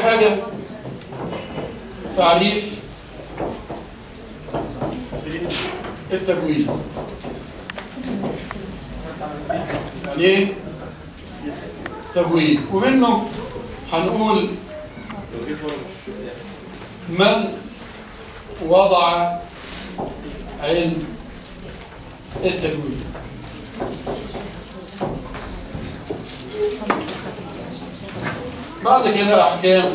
حاجة تعريف التجويد يعني ايه تجويد ومنه هنقول من وضع علم التجويد بعد كده احكام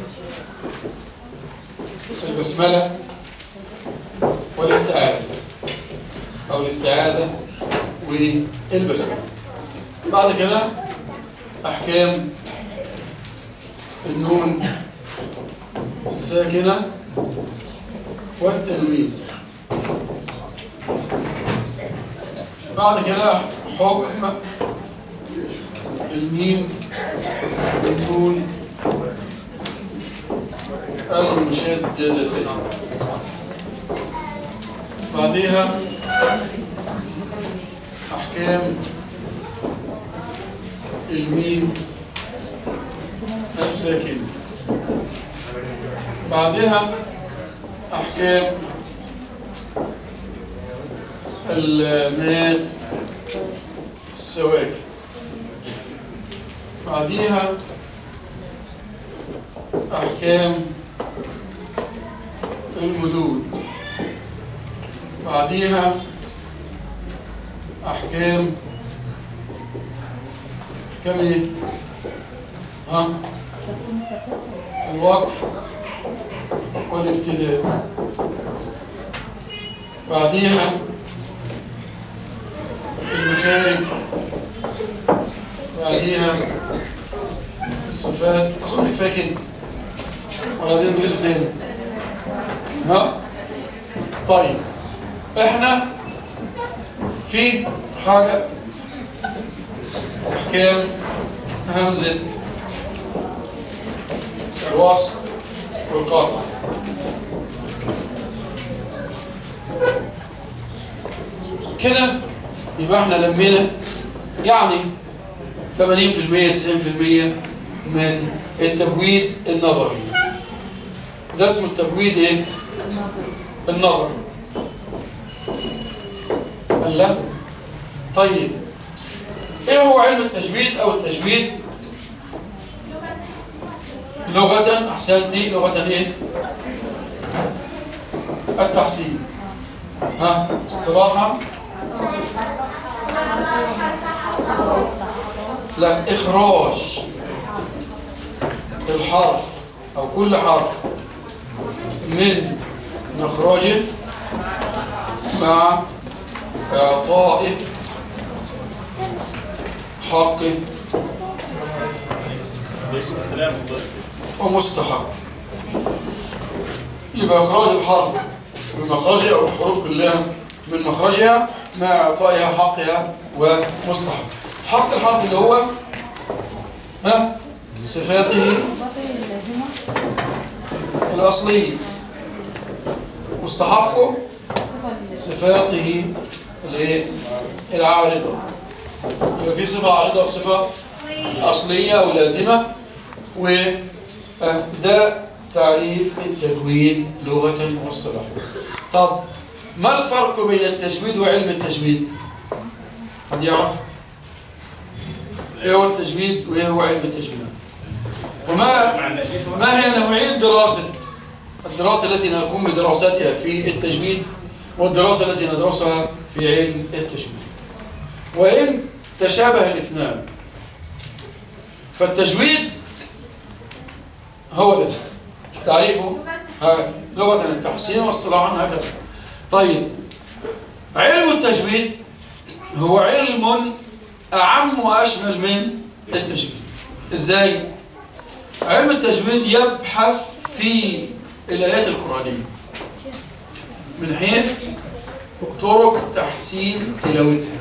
البسمله والاستعاذه او الاستعاذه والبسمله بعد كده احكام النون الساكنه والتنوين بعد كده حكم الميم والنون المشددتين بعدها أحكام الميم الساكنة بعدها أحكام الماد السواكن بعديها أحكام المدود بعديها أحكام كم إيه؟ ها؟ الوقف والابتداء بعديها المشارك بعديها الصفات أظن كفاية كده ولا عايزين ندرسه تاني ها طيب احنا في حاجة احكام همزة الوصل والقطع كده يبقى احنا لمينا يعني 80% 90% من التجويد النظري ده اسمه التجويد ايه النظري قال لا طيب ايه هو علم التجويد او التجويد لغة احسنتي لغة ايه التحسين ها اصطلاحا لا إخراج الحرف أو كل حرف من مخرجه مع إعطائه حقه ومستحق يبقى إخراج الحرف من مخرجه أو الحروف كلها من مخرجها مع إعطائها حقها ومستحق حق الحرف اللي هو ها صفاته الأصلية مستحقه صفاته الايه العارضة يبقى في صفة عارضة وصفة أصلية أو لازمة وده تعريف التجويد لغة واصطلاحا طب ما الفرق بين التجويد وعلم التجويد حد يعرف ايه هو التجويد وايه هو علم التجويد وما ما هي نوعية دراسة الدراسة التي نقوم بدراستها في التجويد والدراسة التي ندرسها في علم التجويد وإن تشابه الاثنان فالتجويد هو ده تعريفه ها لغة التحسين واصطلاحا هكذا طيب علم التجويد هو علم أعم وأشمل من التجويد إزاي؟ علم التجويد يبحث في الآيات القرآنية من حيث طرق تحسين تلاوتها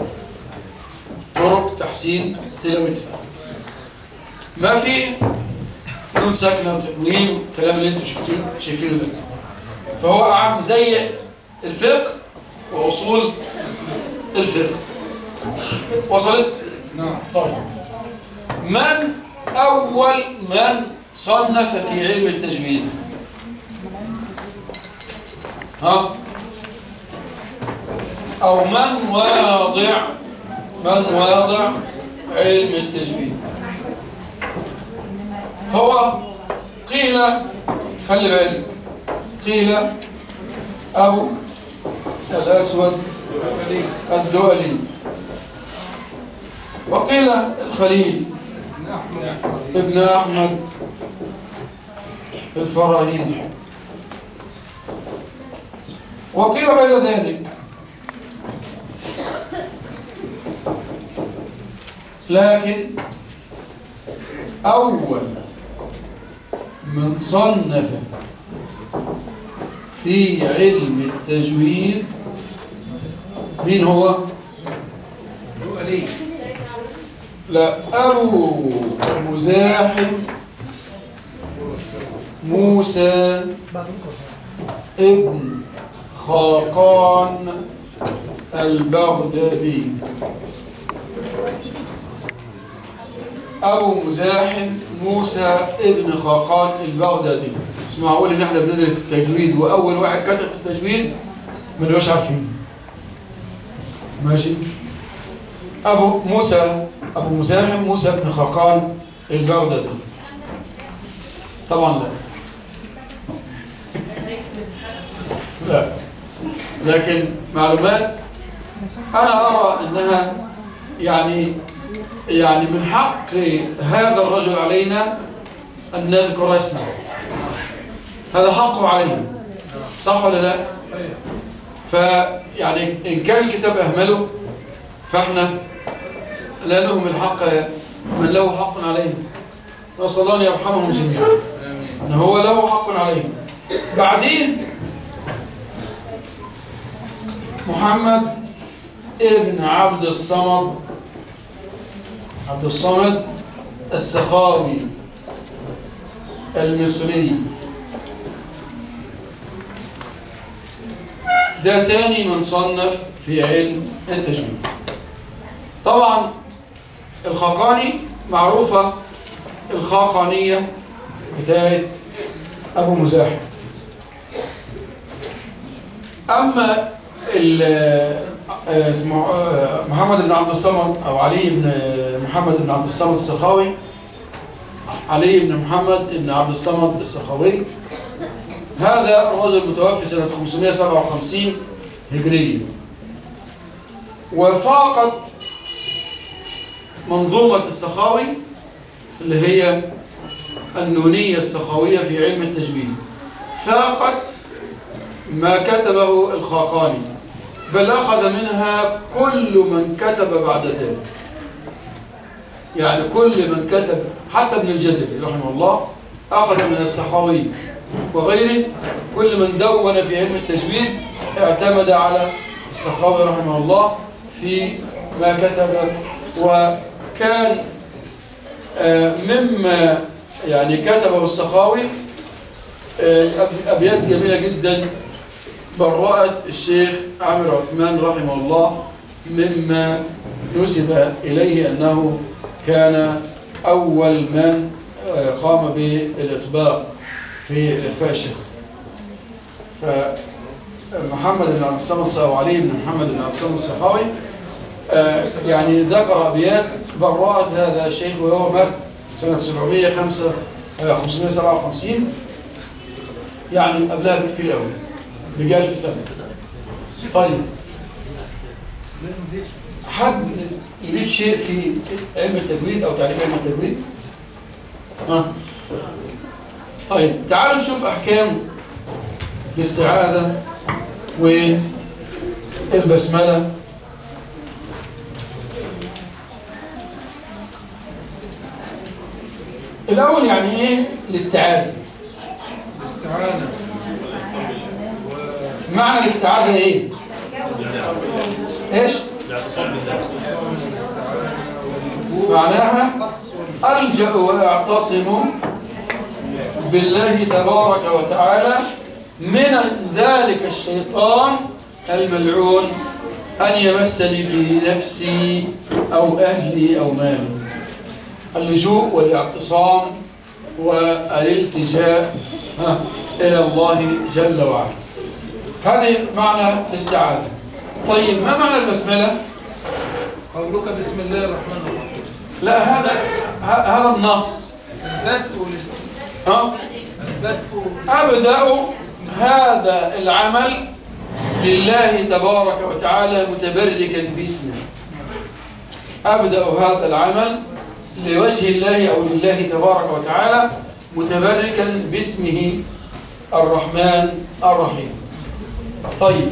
طرق تحسين تلاوتها ما في نون ساكنة وتنوين والكلام اللي انتم شفتوه شايفينه ده فهو أعم زي الفقه وأصول الفقه وصلت؟ نعم طيب من أول من صنف في علم التجويد ها أو من واضع من واضع علم التجويد هو قيل خلي بالك قيل أبو الأسود الدولي وقيل الخليل ابن أحمد الفراهيدي وقيل غير ذلك لكن أول من صنف في علم التجويد مين هو؟ لا أبو مزاحم موسى ابن خاقان البغدادي أبو مزاحم موسى ابن خاقان البغدادي اسمعوا لي ان احنا بندرس التجويد واول واحد كتب في التجويد ما نبقاش عارفين ماشي ابو موسى ابو مزاحم موسى ابن خاقان البغدادي طبعا لا لا لكن معلومات انا ارى انها يعني يعني من حق هذا الرجل علينا ان نذكر اسمه هذا حقه علينا صح ولا لا فيعني ان كان الكتاب اهمله فاحنا لا لهم الحق من له حق علينا نسال الله ان يرحمهم جميعا ان هو له حق علينا بعدين محمد ابن عبد الصمد عبد الصمد السخاوي المصري ده تاني من صنف في علم التجويد طبعا الخاقاني معروفة الخاقانية بتاعت أبو مزاحم أما اسمه محمد بن عبد الصمد أو علي بن محمد بن عبد الصمد السخاوي علي بن محمد بن عبد الصمد السخاوي هذا الرجل متوفي سنة 557 هجرية وفاقت منظومة السخاوي اللي هي النونية السخاوية في علم التجويد فاقت ما كتبه الخاقاني بل أخذ منها كل من كتب بعد ذلك يعني كل من كتب حتى ابن الجزري رحمه الله أخذ من السخاوي وغيره كل من دون في علم التجويد اعتمد على السخاوي رحمه الله في ما كتب وكان مما يعني كتبه السخاوي أبيات جميلة جدا برأت الشيخ عامر عثمان رحمه الله مما نسب إليه أنه كان أول من قام بالإطباق في الإخفاء الشهري فمحمد بن عبد الصمد أو علي بن محمد بن عبد الصمد السخاوي يعني ذكر أبيات برأت هذا الشيخ وهو مات سنة 757 يعني قبلها بكثير قوي بجالف سنة طيب حد يريد شيء في علم التجويد أو تعريف علم التجويد ها طيب تعالوا نشوف أحكام الاستعاذة والبسملة الأول يعني إيه الاستعاذة الاستعانة معنى الاستعاذة إيه إيش معناها ألجأ وأعتصم بالله تبارك وتعالى من ذلك الشيطان الملعون أن يمسني في نفسي أو أهلي أو مالي اللجوء والاعتصام والالتجاء ها، إلى الله جل وعلا هذه معنى الاستعاذة طيب ما معنى البسملة؟ قولك بسم الله الرحمن الرحيم لا هذا ه- هذا النص البدء والاست ها؟ البدء أبدأ هذا العمل لله تبارك وتعالى متبركا باسمه أبدأ هذا العمل لوجه الله أو لله تبارك وتعالى متبركا باسمه الرحمن الرحيم طيب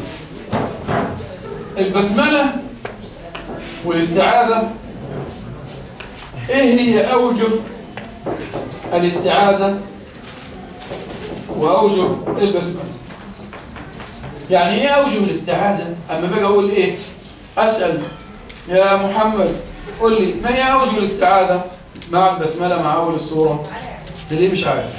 البسملة والاستعاذة ايه هي أوجه الاستعاذة وأوجه البسملة يعني ايه أوجه الاستعاذة أما باجي أقول ايه أسأل يا محمد قل لي ما هي أوجه الاستعاذة مع البسملة مع أول السورة أنت ليه مش عارف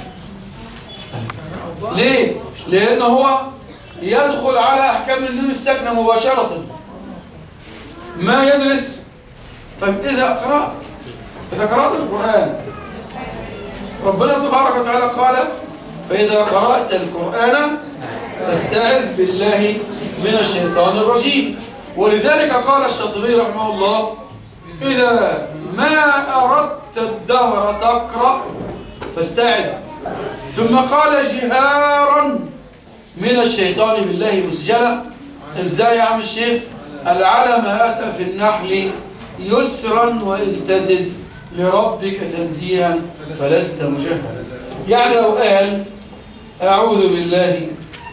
ليه لأن هو يدخل على أحكام النون الساكنة مباشرة ما يدرس طيب إذا قرأت إذا قرأت القرآن ربنا تبارك وتعالى قال فإذا قرأت القرآن فاستعذ بالله من الشيطان الرجيم ولذلك قال الشاطبي رحمه الله إذا ما أردت الدهر تقرأ فاستعذ ثم قال جهارا من الشيطان بالله مسجلا ازاي يا عم الشيخ العلى ما أتى في النحل يسرا وإن تزد لربك تنزيها فلست مجهلا يعني لو قال أعوذ بالله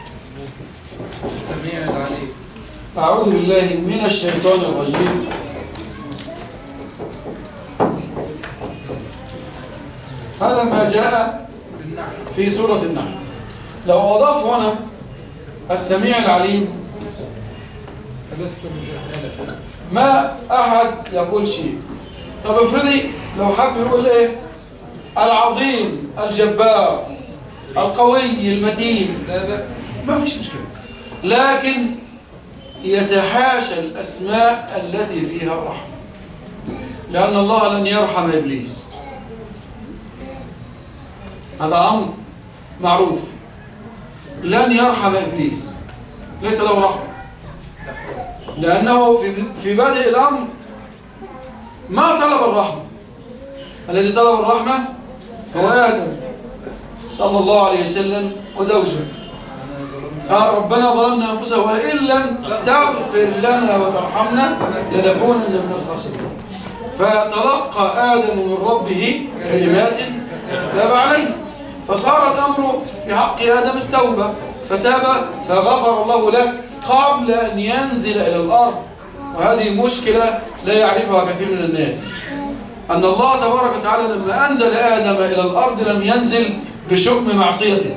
السميع العليم أعوذ بالله من الشيطان الرجيم هذا ما جاء بالنحو في سورة النحل لو أضاف هنا السميع العليم فلست مجهلا ما أحد يقول شيء طب افرضي لو حب يقول إيه العظيم الجبار القوي المتين لا بأس ما فيش مشكلة لكن يتحاشى الأسماء التي فيها الرحمة لأن الله لن يرحم إبليس هذا أمر معروف لن يرحم إبليس ليس له رحمة لأنه في في بادئ الأمر ما طلب الرحمة الذي طلب الرحمة هو آدم صلى الله عليه وسلم وزوجه أنا ظلمنا آه ربنا ظلمنا أنفسنا وإن لم تغفر لنا وترحمنا لنكونن من الخاسرين فتلقى آدم من ربه كلمات تاب عليه فصار الأمر في حق آدم التوبة فتاب فغفر الله له قبل أن ينزل إلى الأرض وهذه مشكلة لا يعرفها كثير من الناس أن الله تبارك وتعالى لما أنزل آدم إلى الأرض لم ينزل بشؤم معصيته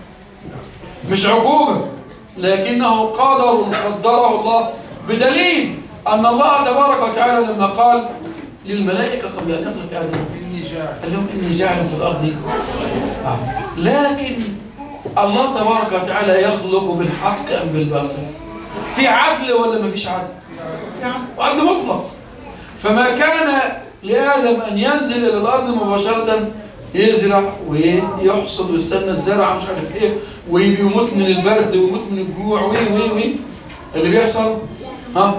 مش عقوبة لكنه قدر قدره الله بدليل أن الله تبارك وتعالى لما قال للملائكة قبل أن يخلق آدم إني جاعل قال لهم إني جاعل في الأرض آه. لكن الله تبارك وتعالى يخلق بالحق أم بالباطل في عدل ولا ما فيش عدل في عدل وعدل مطلق فما كان لآدم أن ينزل إلى الأرض مباشرة يزرع ويحصد ويستنى الزرع مش عارف ايه ويموت من البرد ويموت من الجوع وي وي وي اللي بيحصل ها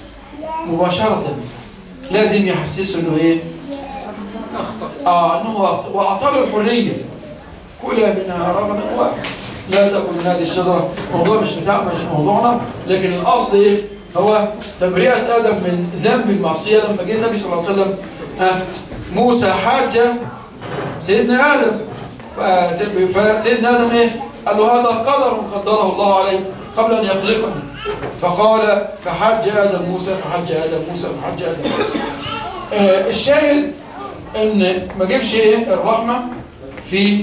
مباشرة لازم يحسسه انه ايه أخطأ اه انه اخطأ واعطاه له الحريه كلها منها رغدا واحد لا تاكل من هذه الشجره موضوع مش بتاع مش موضوعنا لكن الاصل ايه هو تبرئه ادم من ذنب المعصيه لما جه النبي صلى الله عليه وسلم ها موسى حاج سيدنا ادم فسيد- فسيدنا ادم ايه قال له هذا قدر قدره الله عليه قبل ان يخلقه فقال فحج ادم موسى فحج ادم موسى فحج ادم موسى آه، الشاهد ان ما جيبش ايه الرحمه في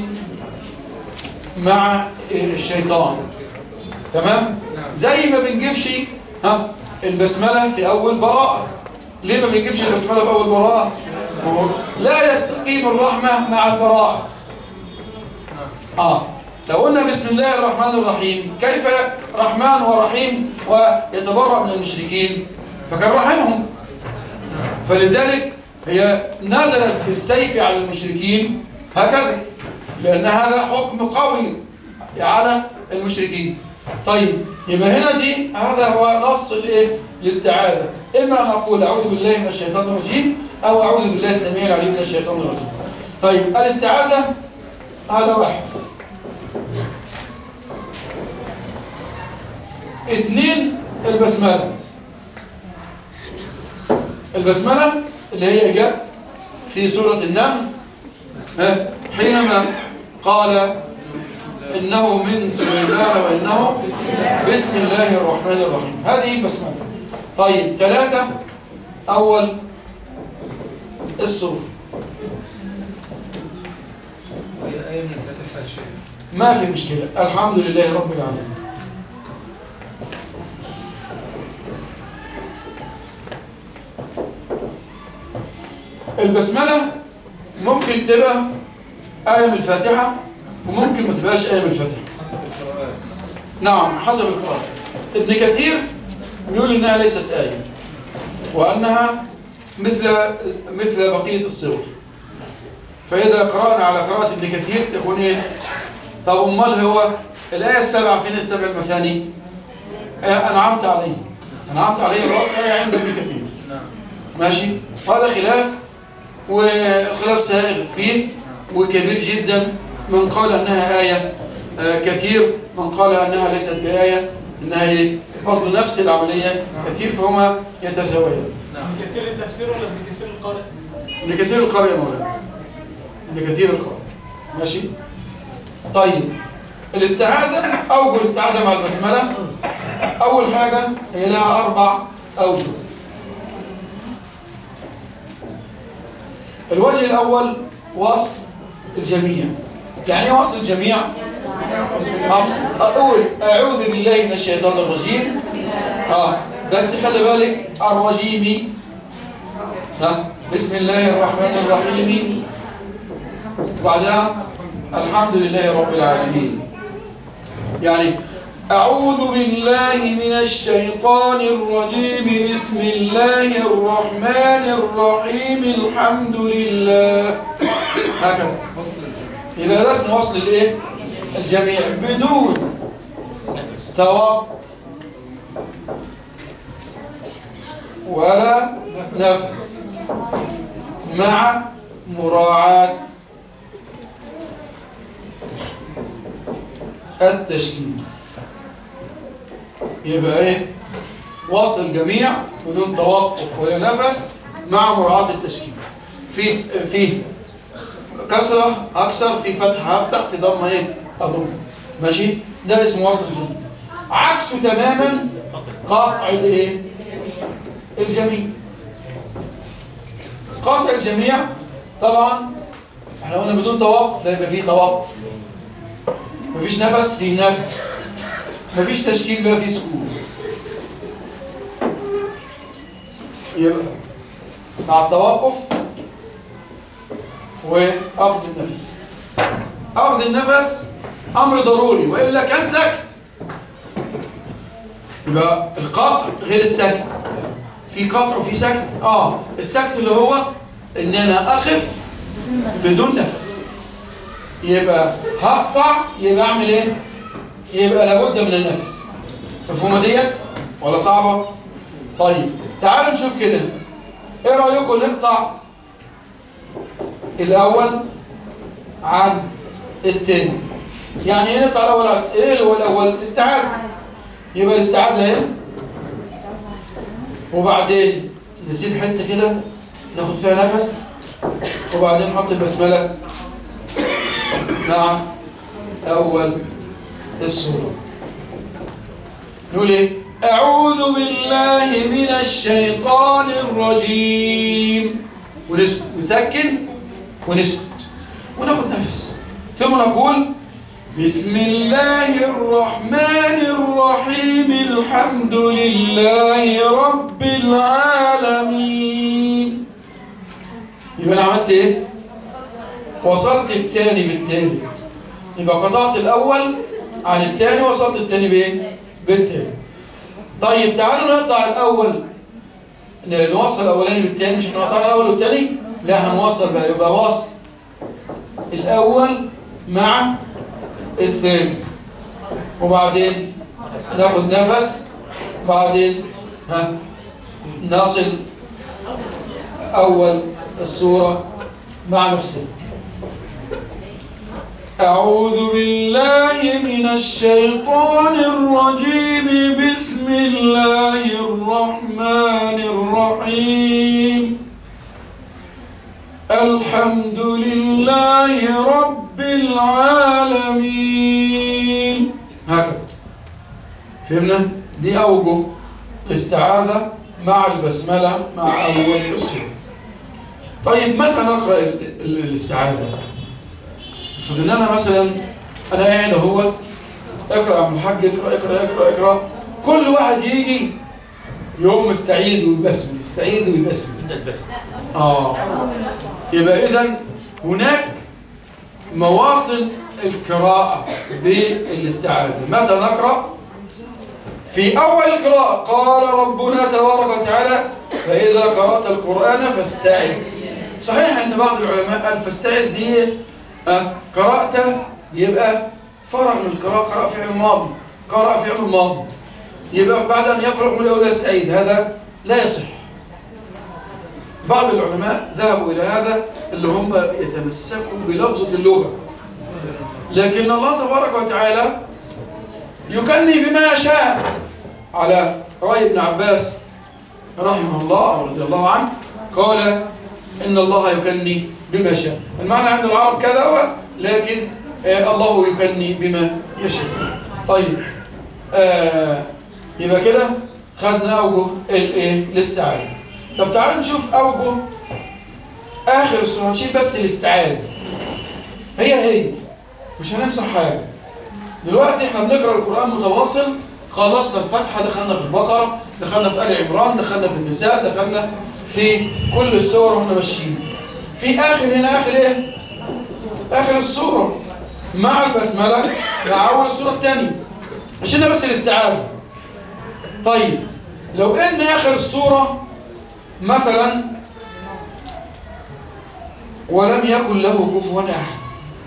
مع الشيطان تمام زي ما بنجيبش ها البسمله في اول براءه ليه ما بنجيبش البسمله في اول براءه ما هو لا يستقيم الرحمه مع البراءه اه لو قلنا بسم الله الرحمن الرحيم كيف رحمن ورحيم ويتبرأ من المشركين فكان رحمهم فلذلك هي نزلت بالسيف على المشركين هكذا لأن هذا حكم قوي على المشركين طيب يبقى هنا دي هذا هو نص الايه الاستعاذة إما أن أقول أعوذ بالله من الشيطان الرجيم أو أعوذ بالله السميع العليم من الشيطان الرجيم طيب الاستعاذة هذا واحد اثنين البسملة البسملة اللي هي جت في سورة النمل ها، حينما قال إنه من سليمان وإنه بسم الله الرحمن الرحيم هذه البسملة طيب ثلاثة أول السورة وهي آية من الفاتحة الشيخ ما في مشكلة الحمد لله رب العالمين البسملة ممكن تبقى آية من الفاتحة وممكن ما تبقاش آية من الفاتحة حسب القراءات نعم حسب القراءة ابن كثير يقول إنها ليست آية وأنها مثل مثل بقية الصور فإذا قرأنا على قراءة ابن كثير تكون إيه؟ طب أمال هو الآية السبعة فين السبع المثاني؟ آه، أنعمت عليه أنعمت عليه رأس آية عند ابن كثير نعم ماشي وهذا خلاف وخلاف سائغ فيه وكبير جدا من قال أنها آية آه، كثير من قال أنها ليست بآية إنها إيه؟ برضه نفس العملية كثير فهما يتزاويان نعم ابن كثير التفسير ولا ابن كثير القارئ؟ ابن كثير القارئ يا مولانا ابن كثير القارئ ماشي طيب الاستعاذة أوجه الاستعاذة مع البسملة أول حاجة هي لها أربع أوجه الوجه الأول وصل الجميع يعني ايه وصل الجميع أ- أقول أعوذ بالله من الشيطان الرجيم آه بس خلي بالك الرجيم ها بسم الله الرحمن الرحيم وبعدها الحمد لله رب العالمين يعني أعوذ بالله من الشيطان الرجيم بسم الله الرحمن الرحيم الحمد لله هكذا فصل الجمع يبقى ده اسمه وصل الايه الجميع بدون توقف ولا نفس مع مراعاة التشكيل يبقى ايه وصل الجميع بدون توقف ولا نفس مع مراعاة التشكيل في في كسرة أكسر في فتحة أفتح في ضمة إيه أضم ماشي ده اسمه وصل الجميع عكسه تماما قطع الإيه الجميع قطع الجميع طبعا احنا قلنا بدون توقف لا يبقى فيه توقف مفيش نفس فيه نفس مفيش تشكيل بقى فيه سكون يبقى مع التوقف واخذ النفس اخذ النفس امر ضروري والا كان سكت يبقى القطع غير السكت في قطع وفي سكت اه السكت اللي هو ان انا اخف بدون نفس يبقى هقطع يبقى اعمل ايه يبقى لابد من النفس مفهومه ديت ولا صعبه طيب تعالوا نشوف كده ايه رايكم نقطع الاول عن التاني يعني ايه نقطع الاول عن ايه اللي هو الاول الاستعاذه يبقى الاستعاذه اهي وبعدين نسيب حته كده ناخد فيها نفس وبعدين نحط البسمله مع اول السوره نقول ايه اعوذ بالله من الشيطان الرجيم ونسكت نسكن ونسكت وناخد نفس ثم نقول بسم الله الرحمن الرحيم الحمد لله رب العالمين يبقى انا عملت ايه وصلت التاني بالتالت يبقى قطعت الاول عن التاني وصلت التاني بايه بالتاني طيب تعالوا نقطع الاول نوصل الاولاني بالتاني مش احنا قطعنا الاول والتاني لا هنوصل بقى يبقى واصل الاول مع الثاني وبعدين ناخد نفس بعدين ها نصل أول السورة مع نفسنا أعوذ بالله من الشيطان الرجيم بسم الله الرحمن الرحيم الحمد لله رب العالمين هكذا فهمنا؟ دي أوجه استعاذة مع البسملة مع أول السورة طيب متى نقرأ ال- ال- الاستعاذة؟ افرض ان انا مثلا انا قاعد اهو اقرا يا عم الحاج اقرا اقرا اقرا اقرا كل واحد يجي يقوم مستعيد ويبسم يستعيد ويبسم اه يبقى اذا هناك مواطن القراءة بالاستعاذة متى نقرأ؟ في أول القراءة قال ربنا تبارك وتعالى فإذا قرأت القرآن فاستعذ صحيح أن بعض العلماء قال فاستعذ دي آه، قرأت يبقى فرغ من القراءة قرأ فعل ماضي قرأ فعل ماضي يبقى بعد أن يفرغ من الأول يستعيد هذا لا يصح بعض العلماء ذهبوا إلى هذا اللي هم يتمسكوا بلفظة اللغة لكن الله تبارك وتعالى يكني بما يشاء على رأي ابن عباس رحمه الله رضي الله عنه قال إن الله يكني بما شاء المعنى عند العرب كذا هو لكن آه الله يكني بما يشاء طيب آه يبقى كده خدنا أوجه الايه الاستعاذة طب تعالوا نشوف أوجه آخر السورة نشيل بس الاستعاذة هي هي مش هنمسح حاجة دلوقتي احنا بنقرأ القرآن متواصل خلصنا الفتحة دخلنا في البقرة دخلنا في آل عمران دخلنا في النساء دخلنا في كل السور واحنا ماشيين في آخر هنا آخر ايه؟ آخر السورة مع البسملة مع أول السورة الثانية عشان بس الاستعاذة طيب لو ان آخر السورة مثلا ولم يكن له كفوا أحد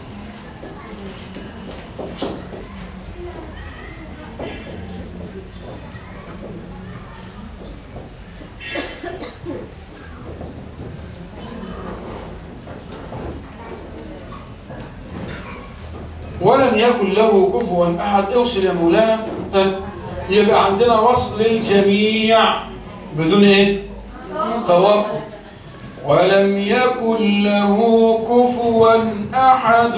ولم يكن له كفوا أحد اوصل يا مولانا ها يبقى عندنا وصل الجميع بدون ايه توقف ولم يكن له كفوا أحد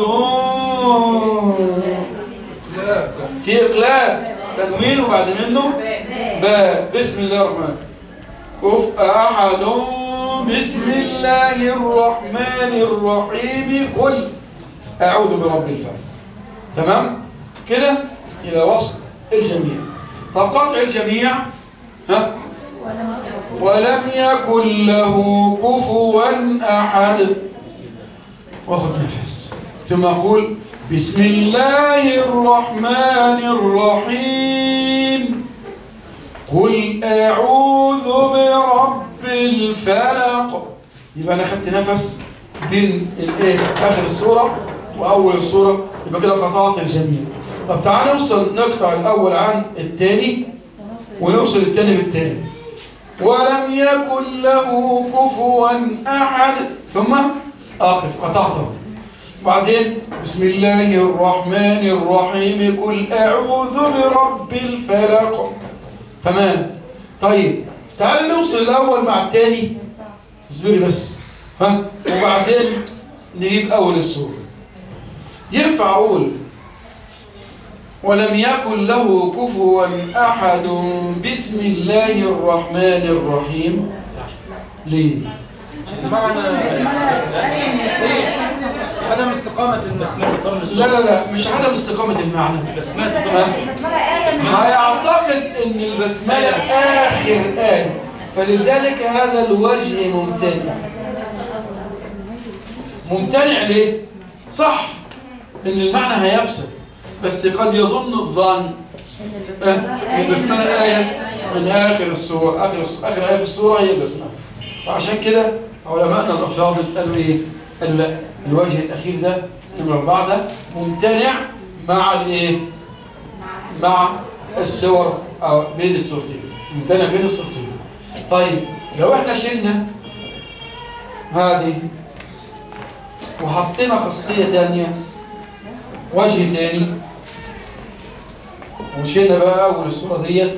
لا في إقلاب تنوين وبعد منه باء بسم الله الرحمن كف أحد بسم الله الرحمن الرحيم قل أعوذ برب الفلق تمام كده يبقى وصل الجميع طب قطع الجميع ها ولم يكن له كفوا أحد واخد نفس ثم أقول بسم الله الرحمن الرحيم قل أعوذ برب الفلق يبقى أنا خدت نفس بين الايه آخر السورة وأول السورة يبقى كده قطعت الجميع طب تعال نوصل نقطع الأول عن الثاني ونوصل الثاني بالثاني ولم يكن له كفوا أحد ثم أقف قطعته بعدين بسم الله الرحمن الرحيم قل أعوذ برب الفلق تمام طيب تعال نوصل الأول مع الثاني اصبري بس ها وبعدين نجيب أول السورة ينفع أقول ولم يكن له كفوا أحد بسم الله الرحمن الرحيم ليه؟ معنى عدم استقامة الناس لا لا لا مش عدم استقامة المعنى ها؟ البسملة آية من هيعتقد ان البسملة اخر آية فلذلك هذا الوجه ممتنع ممتنع ليه؟ صح ان المعنى هيفسد بس قد يظن الظن آه، ان البسملة آية من آخر السورة آخر, الس- آخر آية في السورة هي البسملة فعشان كده علماءنا الأفاضل قالوا إيه؟ قالوا لا الوجه الأخير ده نمرة أربعة ده ممتنع مع الإيه؟ مع الصور أو بين الصورتين ممتنع بين الصورتين طيب لو احنا شلنا هذه وحطينا خاصية تانية وجه تاني وشلنا بقى أول الصورة ديت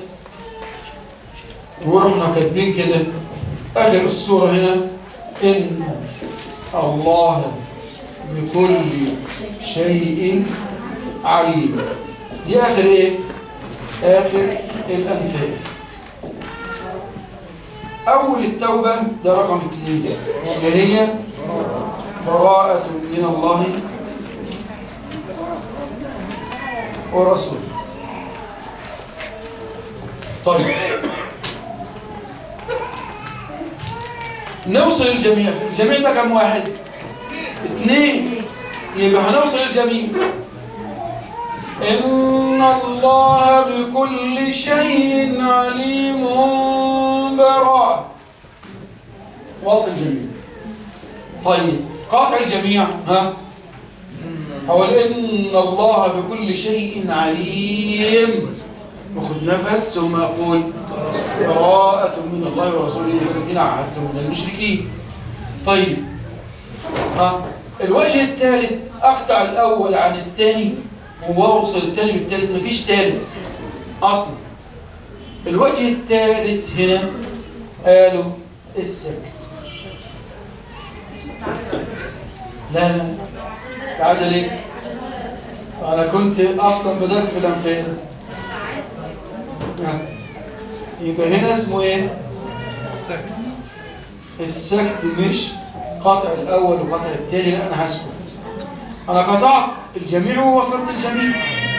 ورحنا كاتبين كده آخر الصورة هنا إن الله بكل شيء عليم دي آخر إيه؟ آخر الأنفال أول التوبة ده رقم اثنين اللي هي براءة من الله ورسوله طيب نوصل الجميع في الجميع ده كم واحد اثنين يبقى هنوصل الجميع إن الله بكل شيء عليم براء وصل الجميع طيب قاطع الجميع ها هو إن الله بكل شيء عليم وخذ نفس ثم أقول براءة من الله ورسوله الذين عاهدتم من المشركين طيب ها الوجه الثالث أقطع الأول عن الثاني وأوصل الثاني بالثالث مفيش ثالث أصلا الوجه الثالث هنا قالوا السكت لا لا استعاذ ليه أنا كنت أصلا بدأت في الأنفال يبقى هنا اسمه ايه السكت مش قطع الاول وقطع الثاني لا انا هسكت انا قطعت الجميع ووصلت الجميع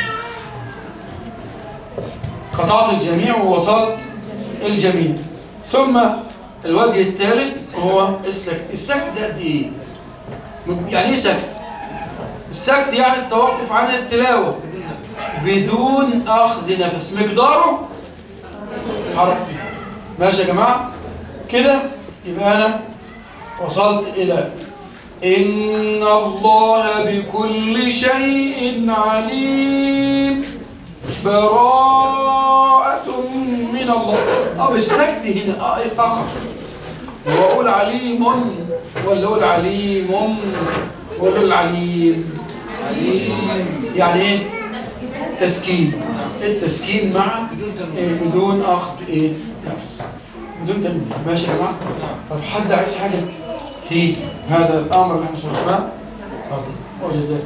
قطعت الجميع ووصلت الجميع ثم الوجه الثالث هو السكت السكت ده قد ايه يعني ايه سكت السكت يعني التوقف عن التلاوه بدون اخذ نفس مقداره حركتي ماشي يا جماعه كده يبقى انا وصلت الى ان الله بكل شيء عليم براءة من الله اه بس سكت هنا اه اقف واقول عليم ولا اقول عليم ولا اقول عليم عليم يعني ايه تسكين التسكين مع إيه بدون اخذ ايه نفس بدون تنبيه ماشي يا جماعه طب حد عايز حاجه في هذا الامر اللي احنا شرحناه طب وجزاكم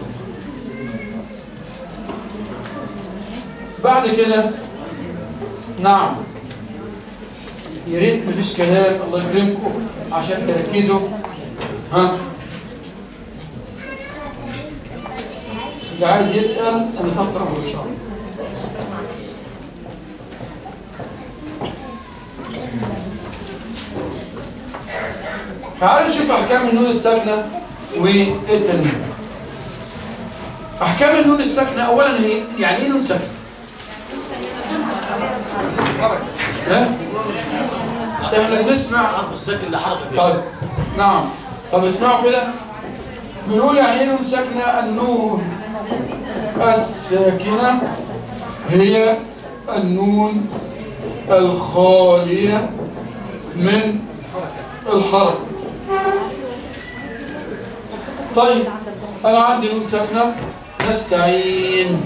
بعد كده نعم يا ريت مفيش كلام الله يكرمكم عشان تركزوا ها اللي عايز يسأل أنا تحت أمره إن شاء الله تعالوا نشوف أحكام النون الساكنة والتنوين أحكام النون الساكنة أولا هي يعني إيه نون ساكنة؟ ها؟ إحنا بنسمع حرف الساكن لحركة طيب نعم طب اسمعوا كده بنقول يعني ايه نون ساكنه النون الساكنه هي النون الخاليه من الحركه طيب انا عندي نون ساكنه نستعين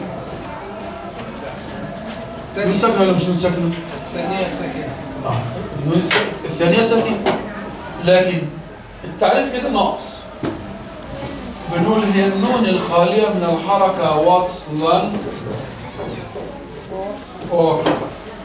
نون ساكنه ولا مش نون ساكنه الثانية ساكنة النون الس- الثانية ساكنة لكن التعريف كده ناقص بنقول هي النون الخالية من الحركة وصلا ووقفا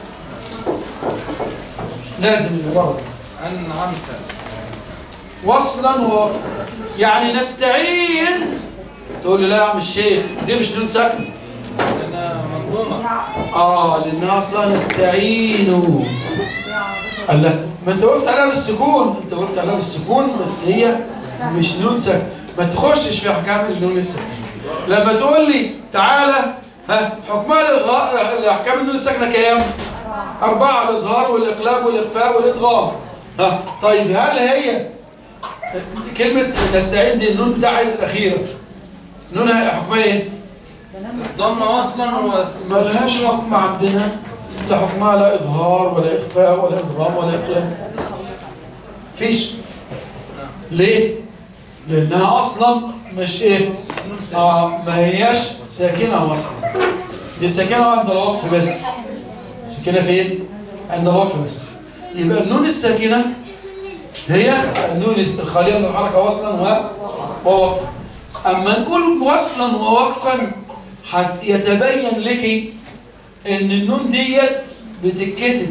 لازم اللي بره أنعمت وصلا ووقفا يعني نستعين تقول لي لا يا عم الشيخ دي مش نون ساكنة أنا منظومة اه لانها اصلا نستعين قال لك ما انت وقفت عليها بالسكون انت وقفت عليها بالسكون بس هي مش نون ساكن ما تخشش في احكام النون الساكن لما تقول لي تعالى ها حكمها للغ- لاحكام النون الساكنه كام اربعه الاظهار والاقلاب والاخفاء والادغام ها طيب هل هي كلمه نستعين دي النون بتاعت الاخيره نونها حكمها ايه ضم وصلا وس- ملهاش حكم عندنا لا حكمها لا اظهار ولا اخفاء ولا ادغام ولا اقلام فيش ليه لانها اصلا مش ايه نون ساكنة. اه ما هياش ساكنه اصلا دي ساكنه عند الوقف بس ساكنه فين عند الوقف بس يبقى النون الساكنه هي النون الخاليه من الحركه وصلا و- ووقفا اما نقول وصلا ووقفا حت- يتبين لك ان النون ديت بتتكتب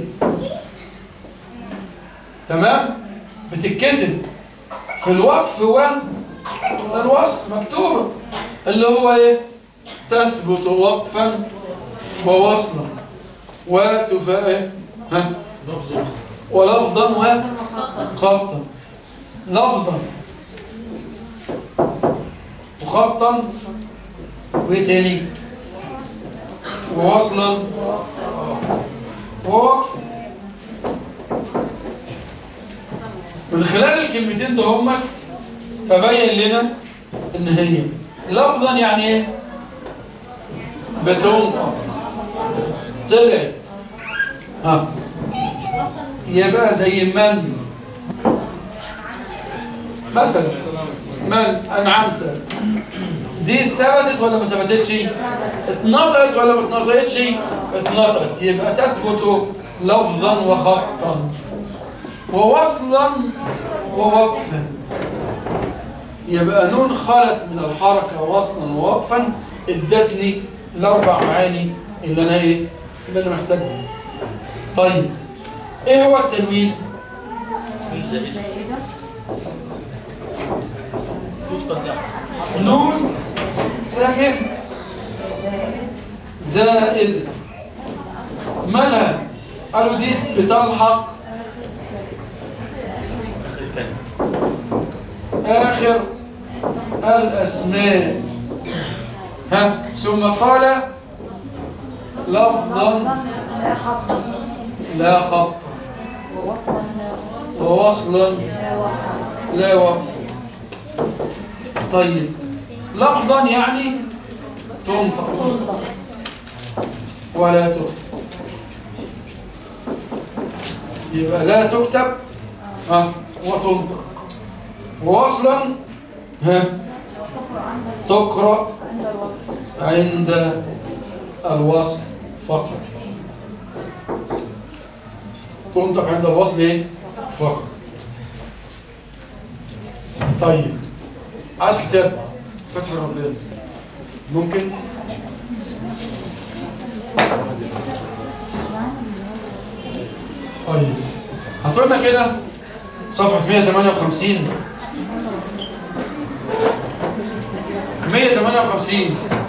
تمام بتتكتب في الوقف والوصل مكتوبه اللي هو ايه تثبت وقفا ووصلا وتفا إيه؟ ها ولفظا وخطا لفظا وخطا وايه تاني ووصلا ووقفا من خلال الكلمتين ده هم تبين لنا ان هي لفظا يعني ايه بتنطق طلعت ها يبقى زي من مثلا من انعمت دي ثبتت ولا ما ثبتتش اتنطقت ولا ما اتنطقتش اتنطقت يبقى تثبت لفظا وخطا ووصلا ووقفا يبقى نون خلت من الحركة وصلا ووقفا ادتني الاربع معاني اللي انا ايه اللي انا محتاجهم طيب ايه هو التنوين نون ساكن زائد مالها قالوا دي بتلحق آخر الأسماء ها ثم قال لفظا لا خط لا خط ووصلا ووصلا لا وقف لا وقف طيب لفظا يعني تنطق تنطق ولا تكتب يبقى لا تكتب ها وتنطق ووصلا ها تقرأ عند الوصل عند الوصل فقط تنطق عند الوصل ايه فقط طيب عايز كتاب فتح الربيع ممكن طيب هاتولنا كده صفحة 158 158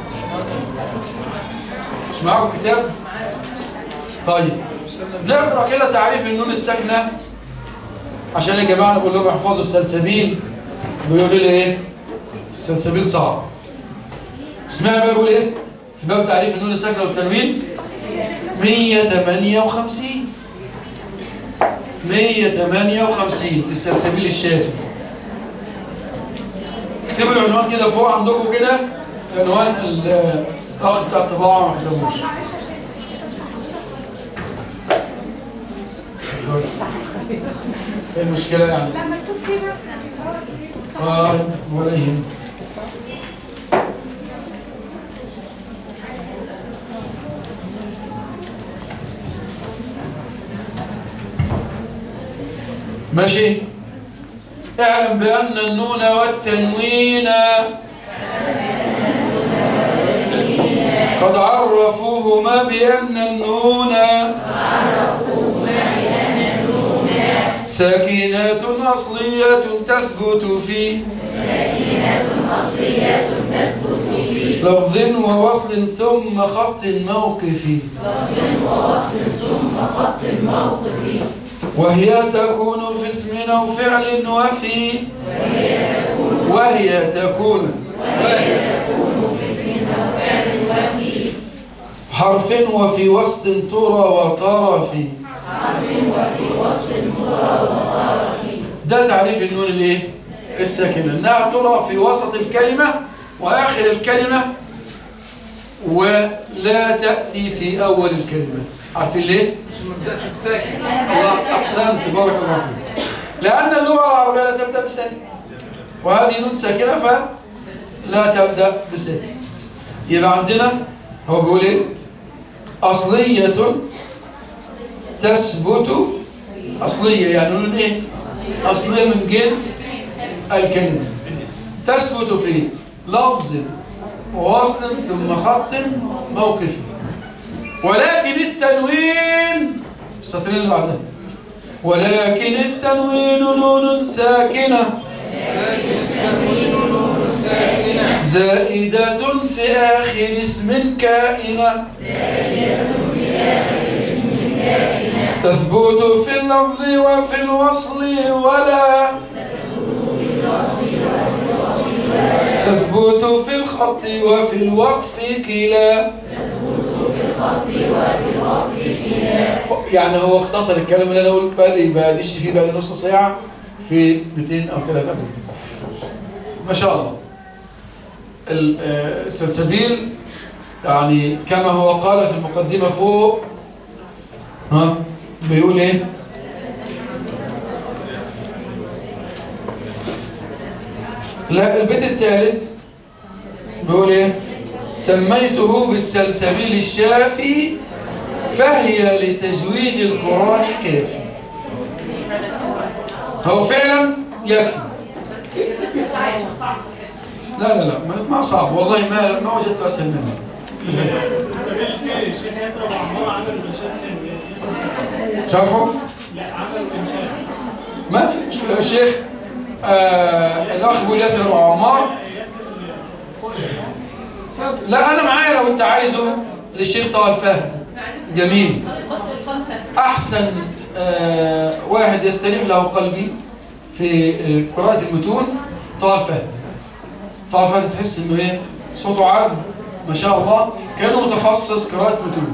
مش معاكم كتاب طيب نقرا كده تعريف النون الساكنه عشان يا جماعه نقول لهم احفظوا السلسبيل بيقولوا لي ايه السلسبيل صعب اسمها بقى بيقول ايه في باب تعريف النون الساكنه والتنوين 158 158 في السلسبيل الشافي اكتبوا العنوان كده فوق عندكم كده عنوان ال- الاخ بتاع الطباعه ما كتبوش ايه المشكله يعني لا مكتوب فيه بس يعني اه ولا يهم ماشي اعلم بأن النون والتنوين قد عرفوهما بأن النون ساكنات أصلية تثبت في لفظ ووصل ثم خط موقفي وهي تكون في اسم أو فعل وفي وهي تكون حرف وفي وسط ترى وطرف ده تعريف النون الايه الساكنه انها ترى في وسط الكلمه وآخر الكلمة ولا تأتي في أول الكلمة عارفين ليه؟ عشان ما نبداش بساكن الله أحسنت بارك الله فيك لأن اللغة العربية لا تبدأ بساكن وهذه نون ساكنة فلا تبدأ بساكن يبقى عندنا هو بيقول إيه؟ أصلية تثبت أصلية يعني نون إيه؟ أصلية من جنس الكلمة تثبت في لفظ ووصل ثم خط موقفي ولكن التنوين السطرين اللي بعدها ولكن التنوين نون ساكنة زائدة في آخر اسم كائنة تثبت في اللفظ وفي الوصل ولا تثبت في الخط وفي الوقف كلا يعني هو اختصر الكلام اللي انا قلت بقى لي بدش فيه بقى لي نص ساعه في 200 او 300 ما شاء الله ال- آه، السلسبيل يعني كما هو قال في المقدمه فوق ها بيقول ايه لا البيت الثالث بيقول ايه سميته بالسلسبيل الشافي فهي لتجويد القرآن كافي هو فعلا يكفي لا لا لا ما- ما صعب والله ما ما وجدت اسهل منه سبيل في الشيخ ياسر ابو عمار عمل انشاء يوسف شرحه لا عمل انشاء ما في مشكله يا شيخ آه الاخ بيقول ياسر ابو عمار ياسر لا انا معايا لو انت عايزه للشيخ طه الفهد جميل احسن آه واحد يستريح له قلبي في آه، قراءة المتون طه الفهد طه الفهد تحس انه ايه صوته عذب ما شاء الله كانه متخصص قراءة متون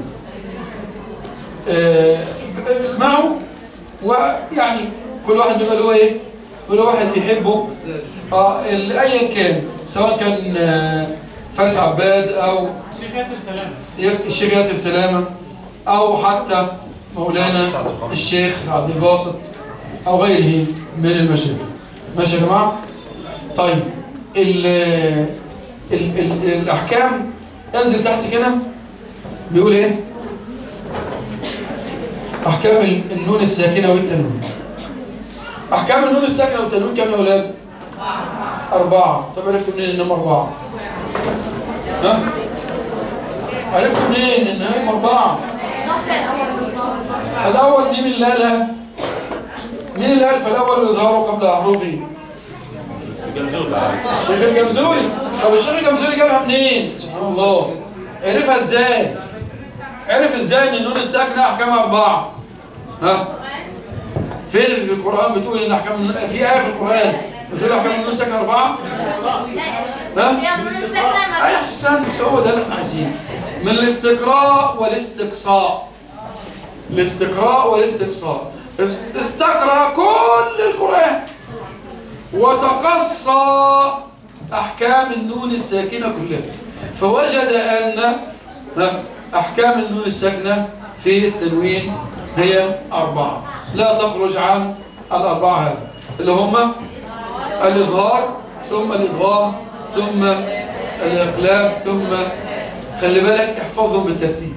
آه اسمعوا ويعني كل واحد بيبقى له ايه كل واحد بيحبه اه ال- ايا كان سواء كان آه، فارس عباد او الشيخ ياسر سلامه الشيخ ياسر سلامة أو حتى مولانا الشيخ عبد الباسط أو غيره من المشايخ ماشي يا جماعة طيب ال ال ال الأحكام انزل تحت كده بيقول إيه أحكام ال- النون الساكنة والتنوين أحكام النون الساكنة والتنوين كم يا أولاد؟ أربعة طب عرفت منين إنهم أربعة؟ ها؟ عرفت منين ان هم اربعه الاول دي من لا لا مين اللي قال فالاول الاظهار قبل احرفه الشيخ الجمزوري طب الشيخ الجمزوري جابها منين سبحان الله عرفها ازاي عرف ازاي ان النون الساكنه احكامها اربعه ها فين في القران بتقول ان احكام النون- في ايه في القران بتقول احكام النون الساكنه اربعه ها احسنت هو ده اللي احنا عايزينه من الاستقراء والاستقصاء الاستقراء والاستقصاء است- استقرأ كل القرآن وتقصى أحكام النون الساكنة كلها فوجد أن ها، أحكام النون الساكنة في التنوين هي أربعة لا تخرج عن الأربعة هذه اللي هم الإظهار ثم الإدغام ثم الإقلاب ثم خلي بالك احفظهم بالترتيب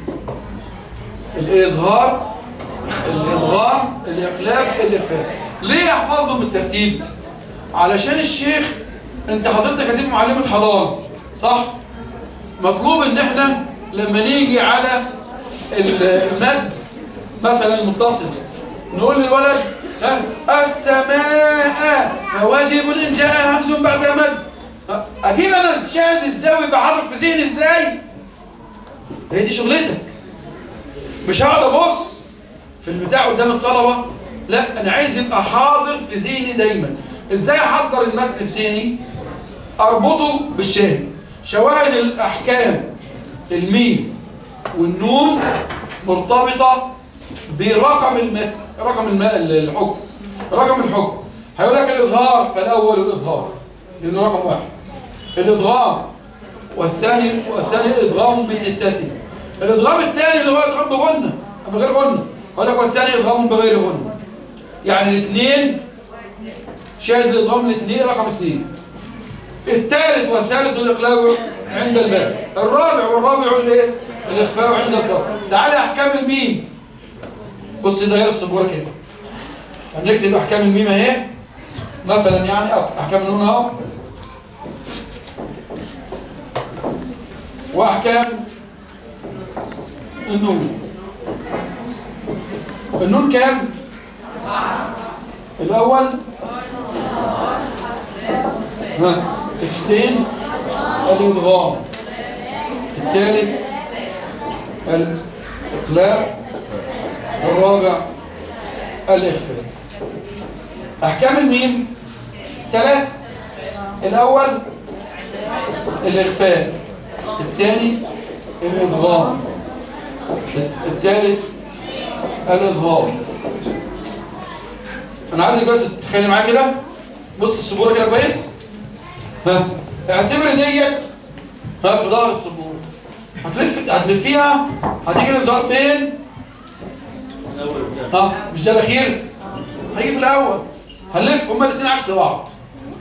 الإظهار الإدغام الإقلاب الإخفاء ليه احفظهم بالترتيب علشان الشيخ انت حضرتك هتبقى معلمة حضانة صح مطلوب ان احنا لما نيجي على المد مثلا المتصل نقول للولد ها السماء فواجب ان جاء همز بعد مد ها، اجيب انا الشاهد الزاوي بعرف في ذهني ازاي هي دي شغلتك مش هقعد ابص في البتاع قدام الطلبه لا انا عايز يبقى حاضر في ذهني دايما ازاي احضر المتن في ذهني اربطه بالشاهد شواهد الاحكام الميم والنون مرتبطه برقم المتن رقم الماء الحكم رقم الحكم هيقول لك الاظهار فالاول الاظهار لانه رقم واحد الادغام والثاني والثاني ادغام بستته الادغام الثاني اللي هو ادغام بغنى بغير غنى قال لك والثاني ادغام بغير غنى يعني الاثنين شاهد الادغام الاثنين رقم اثنين الثالث والثالث الاقلاب عند الباب الرابع والرابع الايه الاخفاء عند الفرق تعالى احكام الميم بص ده يرسم ورا كده هنكتب احكام الميم اهي مثلا يعني أك- احكام النون اهو واحكام النون النون كام الاول ها اثنين الادغام الثالث الاقلاب الرابع الاخفاء احكام الميم ثلاثه الاول الاخفاء الثاني الادغام الثالث الاظهار انا عايزك بس تتخيل معايا كده بص السبوره كده كويس ها اعتبر ديت ها في ظهر السبوره هتلف هتلفيها هتيجي الازهار فين ها مش ده الاخير هيجي في الاول هنلف هما الاثنين عكس بعض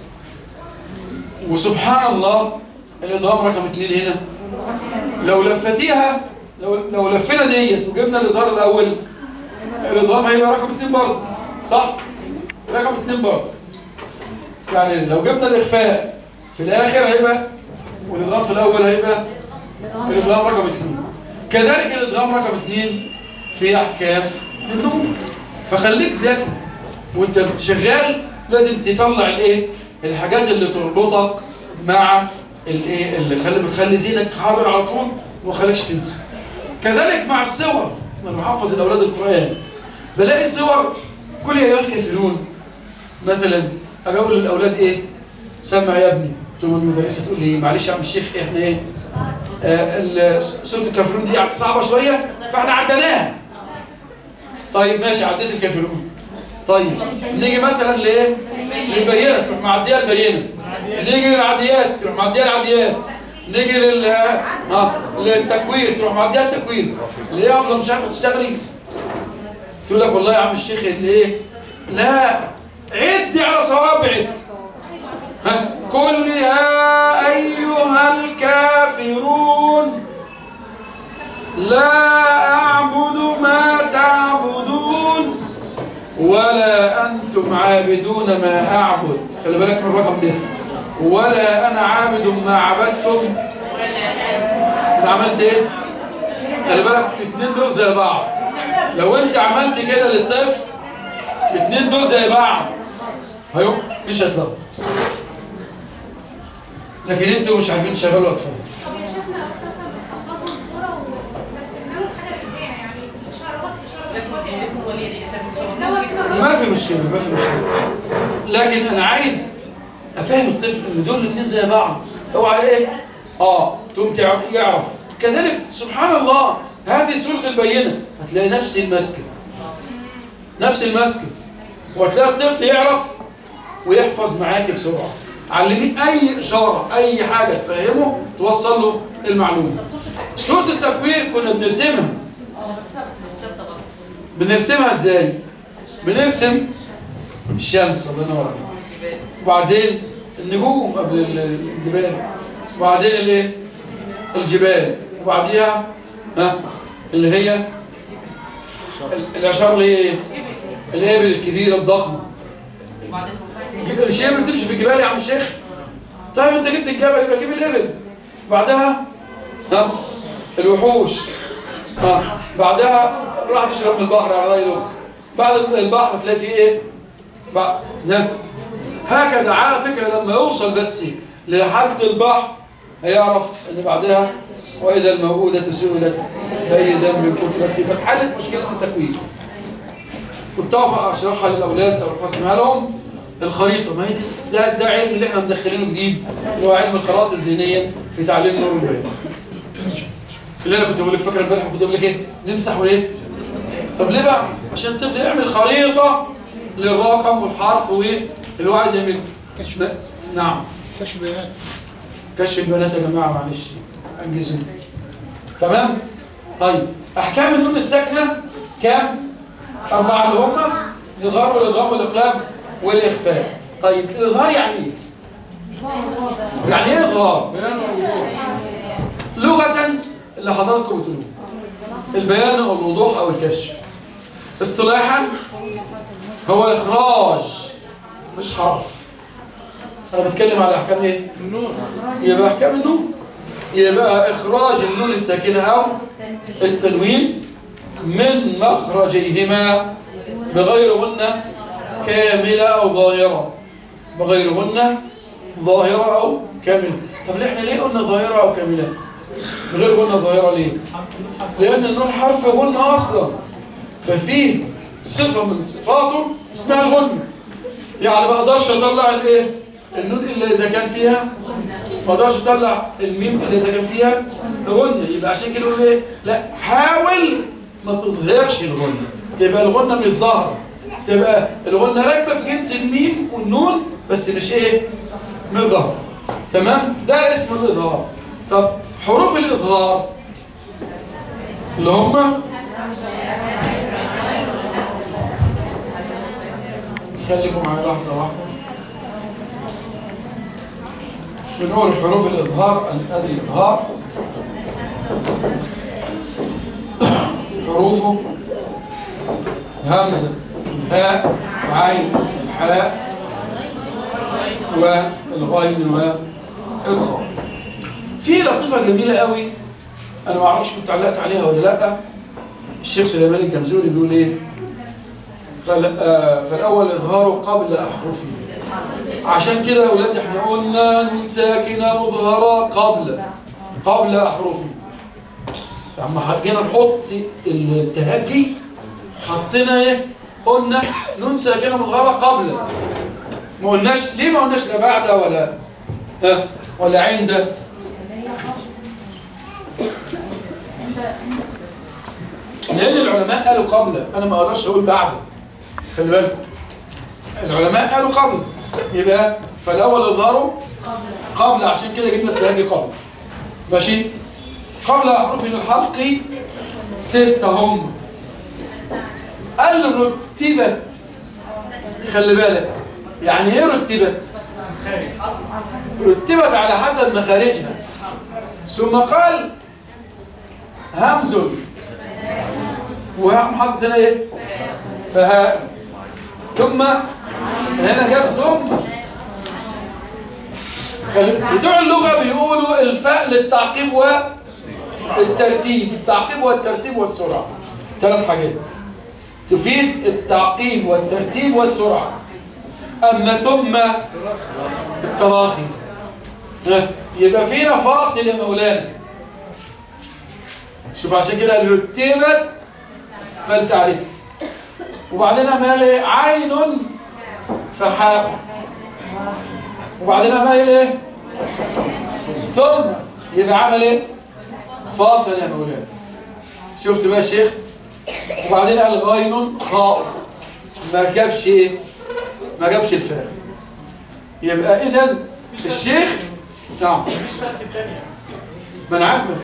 وسبحان الله الادغام رقم اثنين هنا لو لفتيها لو لو لفينا ديت وجبنا الازهار الاول الادغام هيبقى رقم اثنين برضه صح رقم اثنين برضه يعني لو جبنا الاخفاء في الاخر هيبقى والادغام في الاول هيبقى الادغام رقم اثنين كذلك الادغام رقم اثنين في احكام النون فخليك ذكي وانت شغال لازم تطلع الايه الحاجات اللي تربطك مع الايه اللي خلي بتخلي ذهنك حاضر على طول وما خليكش تنسى كذلك مع الصور انا بحفظ الاولاد القران بلاقي صور كل يا ايها الكافرون مثلا اجي اقول للاولاد ايه سمع يا ابني تقوم المدرسه تقول لي معلش يا عم الشيخ احنا ايه آه ال- سوره الكافرون دي صعبه شويه فاحنا عدناها طيب ماشي عديت الكافرون طيب نيجي مثلا لايه للبينه تروح معديه البينه نيجي للعاديات تروح معديه العاديات نيجي لل اه للتكوير تروح معديه التكوير ليه يا ابله مش عارفه تشتغلي تقول لك والله يا عم الشيخ اللي ايه لا عدي على صوابعك ها قل يا ايها الكافرون لا اعبد ما تعبدون ولا أنتم عابدون ما أعبد خلي بالك من الرقم ده ولا أنا عابد ما عبدتم أنا عملت إيه؟ خلي بالك الاثنين دول زي بعض لو أنت عملت كده للطفل الاثنين دول زي بعض هيو مش هتلاقوا لكن انتوا مش عارفين تشغلوا اطفال طب يا شيخنا لو انت مثلا بتحفظهم الصورة وبس بنعمل حاجة رجالية يعني إشارات إشارات دوت كده ما في مشكلة ما في مشكلة لكن أنا عايز أفهم الطفل إن دول الاثنين زي بعض اوعى إيه؟ آه تقوم تعرف- يعرف كذلك سبحان الله هذه سورة البينة هتلاقي نفس المسكن نفس المسكن وهتلاقي الطفل يعرف ويحفظ معاك بسرعة علميه أي إشارة أي حاجة تفهمه توصل له المعلومة سورة التكوير كنا بنرسمها بنرسمها ازاي بنرسم الشمس الله ينور عليك وبعدين النجوم قبل ال- الجبال وبعدين الايه الجبال وبعديها ها اللي هي ال- الاشار اللي هي ايه الابل الكبيره الضخمه جب- مش هي بتمشي في الجبال يا عم الشيخ طيب انت جبت الجبل يبقى جيب الابل بعدها ها الوحوش اه بعدها راح تشرب من البحر على رأي الأخت بعد البحر تلاقي فيه ايه بعد نعم هكذا على فكرة لما يوصل بس لحد البحر هيعرف ان بعدها وإذا الموءودة سئلت بأي ذنب قتلت يبقى اتحلت مشكلة التكوين كنت أقف أشرحها للأولاد أو أرسمها لهم الخريطة ما هي دي ده, ده علم اللي احنا مدخلينه جديد اللي هو علم الخرائط الذهنية في تعليم نور البيان اللي انا كنت بقول لك فاكر امبارح كنت بقول لك ايه نمسح وايه طب ليه بقى عشان الطفل يعمل خريطه للرقم والحرف وايه اللي هو عايز يعمله ب- نعم تشبيهات كشف البنات يا جماعه معلش انجزوني تمام طيب احكام النون الساكنه كام اربعه اللي هم الاظهار والادغام والاقلاب والاخفاء طيب الاظهار يعني ايه يعني ايه اظهار بيان ووضوح لغه اللي حضراتكم بتقولوه البيان او الوضوح او الكشف اصطلاحا هو اخراج مش حرف انا بتكلم على احكام ايه النور يبقى احكام النون يبقى اخراج النون الساكنه او التنوين من مخرجيهما بغير غنه كامله او ظاهره بغير غنه ظاهره او كامله طب ليه احنا ليه قلنا ظاهره او كامله بغير غنه ظاهره ليه حرف النون حرف لان النون حرف غنه اصلا ففيه صفه من صفاته اسمها الغنه يعني ما اقدرش اطلع الايه النون اللي اذا كان فيها ما اقدرش اطلع الميم اللي اذا كان فيها غنه يبقى عشان كده نقول ايه لا حاول ما تظهرش الغنه تبقى الغنه مش ظاهره تبقى الغنه راكبه في جنس الميم والنون بس مش ايه مش ظاهره تمام ده اسم الاظهار طب حروف الاظهار اللي هم خليكم معايا لحظة واحدة بنقول حروف الإظهار ادي الإظهار حروفه همزة هاء عين حاء والغين والإدخار في لطيفة جميلة قوي أنا ما أعرفش كنت علقت عليها ولا لأ الشيخ سليمان الجمزوري بيقول إيه فال- آه، فالأول إظهاره قبل أحرفه عشان كده يا ولاد احنا قلنا نون ساكنة مظهرة قبل قبل أحرفه لما جينا نحط التهجي حطينا ايه قلنا نون ساكنة مظهرة قبل ما قلناش ليه ما قلناش لا بعد ولا ها ولا عند لأن العلماء قالوا قبل أنا ما أقدرش أقول بعد خلي بالكم العلماء قالوا قبل يبقى فالأول إظهاره قبل عشان كده جبنا التهاجي قبل ماشي قبل أحرف الحلق ستة هم قال رتبت خلي بالك يعني ايه رتبت رتبت على حسب مخارجها ثم قال همز وهم حاطط هنا ايه فهاء ثم هنا جاب ثم خلي- بتوع اللغة بيقولوا الفاء للتعقيب والترتيب التعقيب والترتيب والسرعة ثلاث حاجات تفيد التعقيب والترتيب والسرعة أما ثم التراخي ها، يبقى فينا فاصل يا مولانا شوف عشان كده قال رتبت فلتعرف وبعدين عمال ايه عين فحاء وبعدين عمال ايه ثم يبقى عمل ايه فاصل يا مولانا شفت بقى الشيخ وبعدين قال غين خاء ما جابش ايه ما جابش الفاء يبقى اذا الشيخ نعم مفيش فرق في الثانية ما انا عارف ما